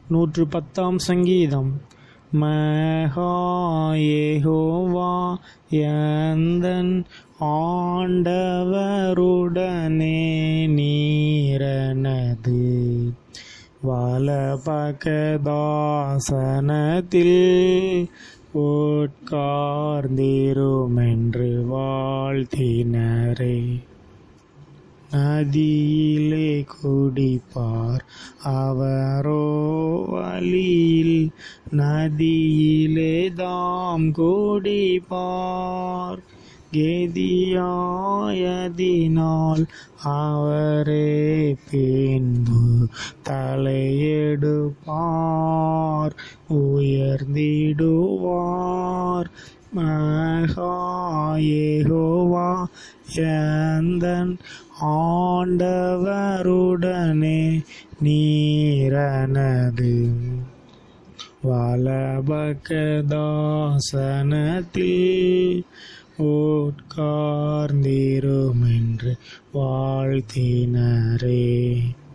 நூற்று பத்தாம் சங்கீதம் மகாயேகோவா எந்தன் ஆண்டவருடனே நீரனது வலபகதாசனத்தில் உட்கார்ந்திருமென்று வாழ்த்தினரே நதியிலே குடிப்பார் அவரோ வழியில் நதியிலே தாம் குடிப்பார் கெதியாயதினால் அவரே பின்பு தலையெடுப்பார் உயர்ந்திடுவார் மகாயேகோவா எந்தன் ஆண்டவருடனே நீரனது வலபகதாசனத்தில் உட்கார்ந்திருமென்று வாழ்த்தினரே